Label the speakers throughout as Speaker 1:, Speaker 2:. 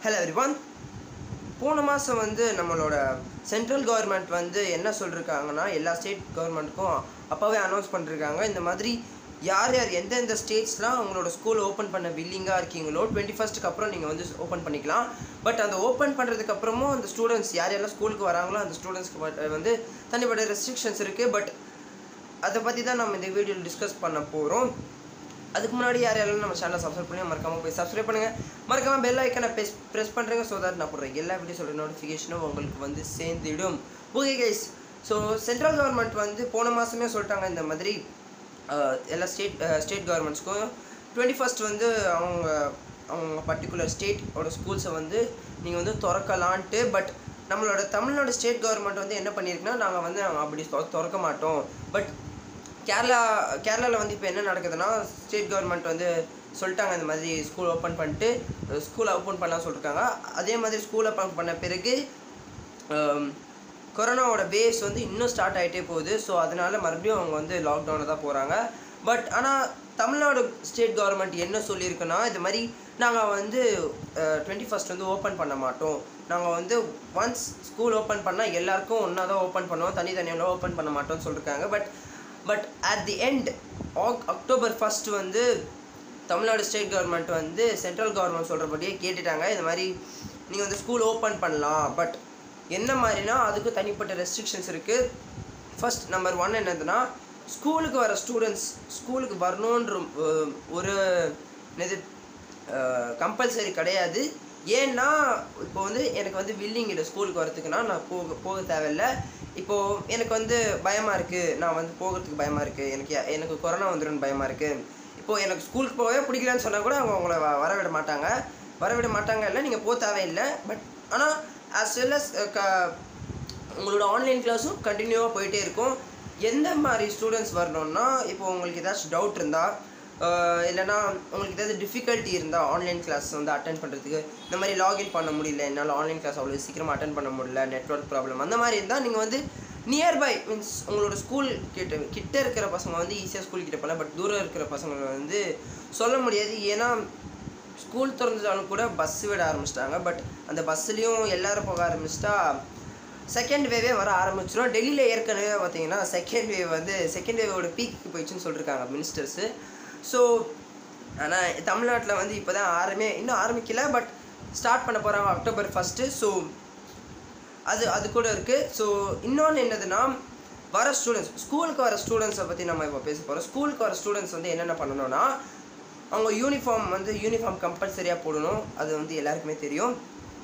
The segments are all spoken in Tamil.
Speaker 1: ஹலோ எவ்ரிவன் போன மாதம் வந்து நம்மளோட சென்ட்ரல் கவர்மெண்ட் வந்து என்ன சொல்லியிருக்காங்கன்னா எல்லா ஸ்டேட் கவர்மெண்ட்டுக்கும் அப்போவே அனௌன்ஸ் பண்ணிருக்காங்க இந்த மாதிரி யார் யார் எந்தெந்த ஸ்டேட்ஸ்லாம் அவங்களோட ஸ்கூல் ஓப்பன் பண்ண வில்லிங்காக இருக்கீங்களோ டுவெண்ட்டி ஃபஸ்ட்டுக்கு அப்புறம் நீங்கள் வந்து ஓப்பன் பண்ணிக்கலாம் பட் அந்த ஓப்பன் பண்ணுறதுக்கு அப்புறமும் அந்த ஸ்டூடெண்ட்ஸ் யார் யாரெல்லாம் ஸ்கூலுக்கு வராங்களோ அந்த ஸ்டூடெண்ட்ஸ்க்கு வந்து தனிப்பட்ட ரெஸ்ட்ரிக்ஷன்ஸ் இருக்குது பட் அதை பற்றி தான் நம்ம இந்த வீடியோவில் டிஸ்கஸ் பண்ண போகிறோம் அதுக்கு முன்னாடி யார் யாரெல்லாம் நம்ம சேனலை சப்ஸ்கிரைப் பண்ணி மறக்காமல் போய் சப்ஸ்கிரைப் பண்ணுங்கள் மறக்காமல் பெல் ஐக்கனை ப்ரெஸ் ப்ரெஸ் பண்ணுறேங்க ஸோ தட் நான் போடுறேன் எல்லா வீடியோஸோட நோட்டிஃபிகேஷனும் உங்களுக்கு வந்து சேர்ந்துடும் okay guys so central government வந்து போன மாதமே சொல்லிட்டாங்க இந்த மாதிரி அஹ், எல்லா ஸ்டேட் ஸ்டேட் கவர்மெண்ட்ஸ்க்கும் டுவெண்ட்டி ஃபஸ்ட் வந்து அவங்க அவங்க பர்டிகுலர் ஸ்டேட்டோட ஸ்கூல்ஸை வந்து நீங்கள் வந்து திறக்கலான்ட்டு பட் நம்மளோட தமிழ்நாடு ஸ்டேட் கவர்மெண்ட் வந்து என்ன பண்ணியிருக்குன்னா நாங்கள் வந்து நாங்கள் அப்படி தொ- திறக்க மாட்டோம் பட் கேரளா கேரளாவில் வந்து இப்போ என்ன நடக்குதுன்னா ஸ்டேட் கவர்மெண்ட் வந்து சொல்லிட்டாங்க இந்த மாதிரி ஸ்கூல் ஓப்பன் பண்ணிட்டு ஸ்கூலை ஓப்பன் பண்ணலாம் சொல்லியிருக்காங்க அதே மாதிரி ஸ்கூல் ஓப்பன் பண்ண பிறகு ஆம், கொரோனாவோட வேவ்ஸ் வந்து இன்னும் ஸ்டார்ட் ஆகிட்டே போகுது ஸோ அதனால மறுபடியும் அவங்க வந்து லாக்டவுனில் தான் போகிறாங்க பட் ஆனால் தமிழ்நாடு ஸ்டேட் கவர்மெண்ட் என்ன சொல்லியிருக்குன்னா இது மாதிரி நாங்கள் வந்து டுவெண்ட்டி ஃபஸ்ட் வந்து ஓப்பன் பண்ண மாட்டோம் நாங்கள் வந்து ஒன்ஸ் ஸ்கூல் ஓப்பன் பண்ணால் எல்லாருக்கும் ஒன்றா தான் ஓப்பன் பண்ணுவோம் தனித்தனியாக ஓப்பன் பண்ண மாட்டோம்னு சொல்லியிருக்காங்க but but at the end October first வந்து தமிழ்நாடு ஸ்டேட் கவர்மெண்ட் வந்து சென்ட்ரல் கவர்மெண்ட் சொல்கிறபடியே கேட்டுட்டாங்க இந்த மாதிரி நீங்கள் வந்து ஸ்கூல் ஓப்பன் பண்ணலாம் பட் என்ன மாதிரினா அதுக்கு தனிப்பட்ட ரெஸ்ட்ரிக்ஷன்ஸ் இருக்குது ஃபர்ஸ்ட் நம்பர் ஒன் என்னதுன்னா ஸ்கூலுக்கு வர ஸ்டூடெண்ட்ஸ் ஸ்கூலுக்கு வரணுன்ற அஹ், ஒரு என்னது கம்பல்சரி கிடையாது ஏன்னா இப்போ வந்து எனக்கு வந்து வில்லிங் இல்லை ஸ்கூலுக்கு வரதுக்குன்னா நான் போக போக தேவையில்ல இப்போது எனக்கு வந்து பயமாக இருக்குது நான் வந்து போகிறதுக்கு பயமாக இருக்குது எனக்கு எனக்கு கொரோனா வந்துடும் பயமாக இருக்குது இப்போது எனக்கு ஸ்கூலுக்கு போகவே பிடிக்கலன்னு சொன்னால் கூட அவங்க உங்களை வ- வரவிட மாட்டாங்க வரவிட மாட்டாங்க இல்லை நீங்கள் போக தேவையில்லை பட் ஆனால் ஆஸ் வெல் அஸ் க உங்களோட ஆன்லைன் கிளாஸும் கண்டினியூவாக போயிட்டே இருக்கும் எந்த மாதிரி ஸ்டூடெண்ட்ஸ் வரணும்னா இப்போ உங்களுக்கு ஏதாச்சும் டவுட் இருந்தால் இல்லைனா உங்களுக்கு ஏதாவது டிஃபிகல்ட்டி இருந்தால் ஆன்லைன் கிளாஸ் வந்து அட்டன் பண்ணுறதுக்கு இந்த மாதிரி லாகின் பண்ண முடியல என்னால் ஆன்லைன் கிளாஸ் அவ்வளோ சீக்கிரமாக அட்டன் பண்ண முடியல நெட்ஒர்க் ப்ராப்ளம் அந்த மாதிரி இருந்தால் நீங்கள் வந்து நியர்பை மீன்ஸ் உங்களோட ஸ்கூல் கிட்ட கிட்ட இருக்கிற பசங்க வந்து ஈஸியாக ஸ்கூல் கிட்ட போகலாம் பட் தூரம் இருக்கிற பசங்க வந்து சொல்ல முடியாது ஏன்னா ஸ்கூல் திறந்துட்டாலும் கூட பஸ் விட ஆரம்பிச்சிட்டாங்க பட் அந்த பஸ்ஸுலேயும் எல்லாரும் போக ஆரம்பிச்சிட்டா செகண்ட் வேவே வர ஆரம்பிச்சிடும் டெல்லியில் ஏற்கனவே பார்த்தீங்கன்னா செகண்ட் வேவ் வந்து செகண்ட் வேவோட பீக்கு போயிடுச்சுன்னு சொல்லியிருக்காங்க மினிஸ்டர்ஸு ஸோ ஆனால் தமிழ்நாட்டில் வந்து இப்போ தான் ஆரம்பி இன்னும் ஆரம்பிக்கல பட் ஸ்டார்ட் பண்ண போகிறாங்க அக்டோபர் ஃபஸ்ட்டு ஸோ அது அது கூட இருக்குது ஸோ இன்னொன்று என்னதுன்னா வர ஸ்டூடெண்ட்ஸ் ஸ்கூலுக்கு வர ஸ்டூடெண்ட்ஸை பற்றி நம்ம இப்போ பேச போகிறோம் ஸ்கூலுக்கு வர ஸ்டூடெண்ட்ஸ் வந்து என்னென்ன பண்ணணும்னா அவங்க யூனிஃபார்ம் வந்து யூனிஃபார்ம் கம்பல்சரியாக போடணும் அது வந்து எல்லாருக்குமே தெரியும்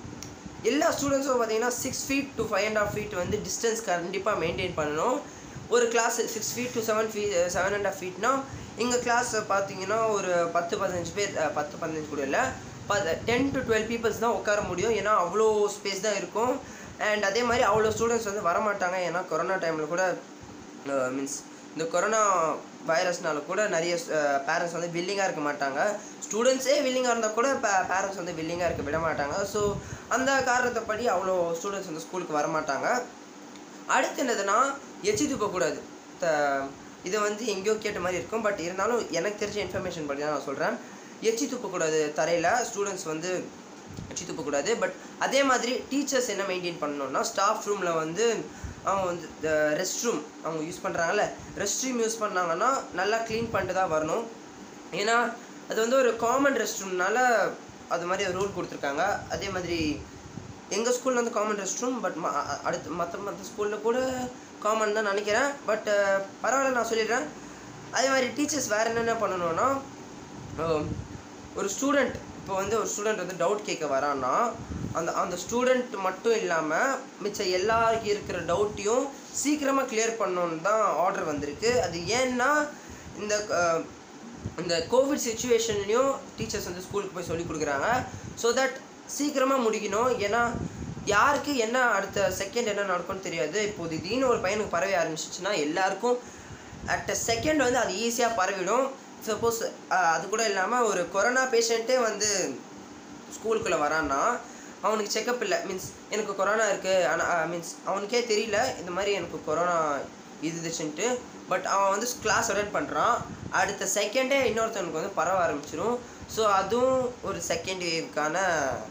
Speaker 1: எல்லா ஸ்டூடெண்ட்ஸும் பார்த்தீங்கன்னா six feet to five and half feet வந்து டிஸ்டன்ஸ் கண்டிப்பாக மெயின்டைன் பண்ணணும் ஒரு class six feet to seven fee seven and half ஃபீட்னா எங்கள் கிளாஸ் பார்த்தீங்கன்னா ஒரு பத்து பதினஞ்சு பேர் அஹ், பத்து பதினஞ்சு கூட இல்லை டென் டு டுவெல் பீப்புள்ஸ் தான் உட்கார முடியும் ஏன்னா அவ்வளோ ஸ்பேஸ் தான் இருக்கும் அண்ட் அதே மாதிரி அவ்வளோ ஸ்டூடெண்ட்ஸ் வந்து வரமாட்டாங்க ஏன்னா கொரோனா டைமில் கூட மீன்ஸ் இந்த கொரோனா வைரஸ்னால கூட நிறைய பேரண்ட்ஸ் வந்து வில்லிங்காக இருக்க மாட்டாங்க ஸ்டூடெண்ட்ஸே வில்லிங்காக இருந்தால் கூட பேரண்ட்ஸ் வந்து வில்லிங்காக இருக்க விட மாட்டாங்க ஸோ அந்த காரணத்தைப்படி அவ்வளோ ஸ்டூடெண்ட்ஸ் வந்து ஸ்கூலுக்கு வர மாட்டாங்க அடுத்து என்னதுன்னா எச்சி துப்பக்கூடாது த இது வந்து எங்கேயோ கேட்ட மாதிரி இருக்கும் பட் இருந்தாலும் எனக்கு தெரிஞ்ச இன்ஃபர்மேஷன் படி தான் நான் சொல்கிறேன் எச்சி துப்பக்கூடாது தரையில் ஸ்டூடெண்ட்ஸ் வந்து எச்சி துப்பக்கூடாது பட் அதே மாதிரி டீச்சர்ஸ் என்ன மெயின்டைன் பண்ணணும்னா ஸ்டாஃப் ரூமில் வந்து அவங்க வந்து ரெஸ்ட் ரூம் அவங்க யூஸ் பண்ணுறாங்கல்ல ரெஸ்ட் ரூம் யூஸ் பண்ணாங்கன்னா நல்லா க்ளீன் பண்ணிட்டு தான் வரணும் ஏன்னா அது வந்து ஒரு காமன் ரெஸ்ட் ரூம்னால அது மாதிரி ரூல் கொடுத்துருக்காங்க அதே மாதிரி எங்கள் ஸ்கூலில் வந்து காமன் ரெஸ்ட் ரூம் பட் அடுத்து மற்ற மற்ற ஸ்கூலில் கூட காமன் தான் நினைக்கிறேன் பட் பரவாயில்ல நான் சொல்லிடுறேன் அதே மாதிரி டீச்சர்ஸ் வேறு என்னென்ன பண்ணணும்னா அஹ், ஒரு ஸ்டூடெண்ட் இப்போ வந்து ஒரு ஸ்டூடெண்ட் வந்து டவுட் கேட்க வரான்னா அந்த அந்த ஸ்டூடெண்ட் மட்டும் இல்லாமல் மிச்சம் எல்லாருக்கும் இருக்கிற டவுட்டையும் சீக்கிரமாக கிளியர் பண்ணணுன்னு தான் ஆர்டர் வந்திருக்கு அது ஏன்னா இந்த அஹ், இந்த கோவிட் சுச்சுவேஷன்லேயும் டீச்சர்ஸ் வந்து ஸ்கூலுக்கு போய் சொல்லி கொடுக்குறாங்க ஸோ தட் சீக்கிரமாக முடிக்கணும் ஏன்னா யாருக்கு என்ன அடுத்த செகண்ட் என்ன நடக்கும்னு தெரியாது இப்போ திடீர்னு ஒரு பையனுக்கு பரவி ஆரம்பிச்சிச்சுன்னா எல்லாருக்கும் அட் அ செகண்ட் வந்து அது ஈஸியாக பரவிடும் சப்போஸ் அது கூட இல்லாமல் ஒரு கொரோனா பேஷண்ட்டே வந்து ஸ்கூலுக்குள்ளே வரான்னா அவனுக்கு செக்கப் இல்லை மீன்ஸ் எனக்கு கொரோனா இருக்குது ஆனால் மீன்ஸ் அவனுக்கே தெரியல இந்த மாதிரி எனக்கு கொரோனா இருந்துச்சுன்ட்டு பட் அவன் வந்து கிளாஸ் அட்டன் பண்ணுறான் அடுத்த செகண்டே இன்னொருத்தவனுக்கு வந்து பரவ ஆரம்பிச்சிடும் ஸோ அதுவும் ஒரு செகண்ட் வேவ்க்கான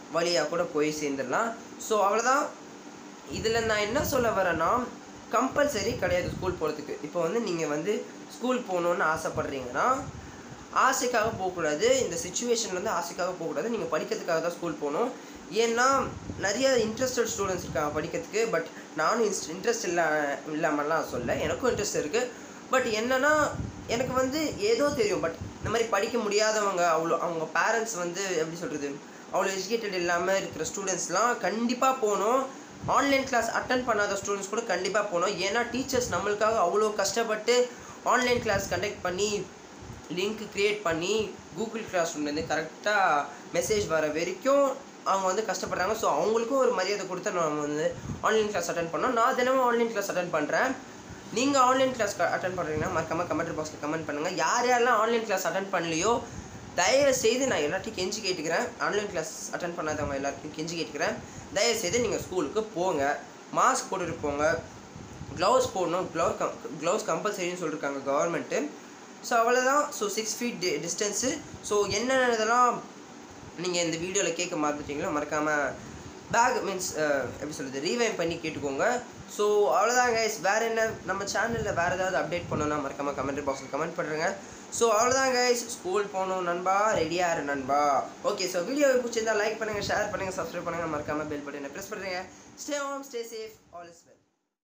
Speaker 1: வழியாக கூட போய் சேர்ந்துடலாம் ஸோ அவ்வளோதான் இதில் நான் என்ன சொல்ல வரேன்னா கம்பல்சரி கிடையாது ஸ்கூல் போகிறதுக்கு இப்போ வந்து நீங்கள் வந்து ஸ்கூல் போகணுன்னு ஆசைப்பட்றீங்கன்னா ஆசைக்காக போகக்கூடாது இந்த சுச்சுவேஷன் வந்து ஆசைக்காக போகக்கூடாது நீங்கள் படிக்கிறதுக்காக தான் ஸ்கூல் போகணும் ஏன்னா நிறைய இன்ட்ரெஸ்டட் ஸ்டூடெண்ட்ஸ் இருக்காங்க படிக்கிறதுக்கு பட் நானும் இன்ட்ரெஸ்ட் இல்லா இல்லாமலாம் சொல்ல எனக்கும் இன்ட்ரெஸ்ட் இருக்குது பட் என்னன்னா எனக்கு வந்து ஏதோ தெரியும் பட் இந்த மாதிரி படிக்க முடியாதவங்க அவ்வளோ அவங்க பேரண்ட்ஸ் வந்து எப்படி சொல்கிறது அவ்வளோ எஜுகேட்டட் இல்லாமல் இருக்கிற ஸ்டூடெண்ட்ஸ்லாம் கண்டிப்பாக போகணும் ஆன்லைன் கிளாஸ் அட்டன் பண்ணாத ஸ்டூடெண்ட்ஸ் கூட கண்டிப்பாக போகணும் ஏன்னா டீச்சர்ஸ் நம்மளுக்காக அவ்வளோ கஷ்டப்பட்டு ஆன்லைன் கிளாஸ் கண்டக்ட் பண்ணி லிங்க் க்ரியேட் பண்ணி கூகுள் கிளாஸ் ரூம்லேருந்து கரெக்டாக மெசேஜ் வர வரைக்கும் அவங்க வந்து கஷ்டப்படுறாங்க ஸோ அவங்களுக்கும் ஒரு மரியாதை கொடுத்து நம்ம வந்து ஆன்லைன் கிளாஸ் அட்டன் பண்ணோம் நான் தினமும் ஆன்லைன் கிளாஸ் அட்டன் பண்ணுறேன் நீங்கள் ஆன்லைன் கிளாஸ் அட்டன் பண்ணுறீங்கன்னா மறக்காமல் கமெண்ட் பாக்ஸில் கமெண்ட் பண்ணுங்கள் யார் யாரெல்லாம் ஆன்லைன் கிளாஸ் அட்டன் பண்ணலையோ தயவு செய்து நான் எல்லாத்தையும் கெஞ்சி கேட்டுக்கிறேன் ஆன்லைன் கிளாஸ் அட்டன் பண்ணாதவங்க எல்லாத்தையும் கெஞ்சி கேட்டுக்கிறேன் தயவு செய்து நீங்கள் ஸ்கூலுக்கு போங்க மாஸ்க் போட்டுட்டு போங்க க்ளவுஸ் போடணும் க்ளவுஸ் கம் க்ளவுஸ் கம்பல்சரின்னு சொல்லியிருக்காங்க கவர்மெண்ட்டு ஸோ அவ்வளோதான் ஸோ சிக்ஸ் ஃபீட் டி டிஸ்டன்ஸு ஸோ என்னென்னதெல்லாம் நீங்கள் இந்த வீடியோவில் கேட்க மறந்துட்டீங்களோ மறக்காமல் பேக் மீன்ஸ் எப்படி சொல்கிறது ரீவைன் பண்ணி கேட்டுக்கோங்க ஸோ அவ்வளோதான் கைஸ் வேறு என்ன நம்ம சேனலில் வேறு ஏதாவது அப்டேட் பண்ணணும்னா மறக்காமல் கமெண்ட் பாக்ஸில் கமெண்ட் பண்ணுறேங்க ஸோ அவ்வளோதான் கைஸ் ஸ்கூல் போகணும் நண்பா ரெடியாக இரு நண்பா ஓகே ஸோ வீடியோ பிடிச்சிருந்தா லைக் பண்ணுங்கள் ஷேர் பண்ணுங்கள் சப்ஸ்கிரைப் பண்ணுங்கள் மறக்காமல் பெல் பட்டனை ப்ரெஸ் பண்ணுறேங்க stay home stay safe all is well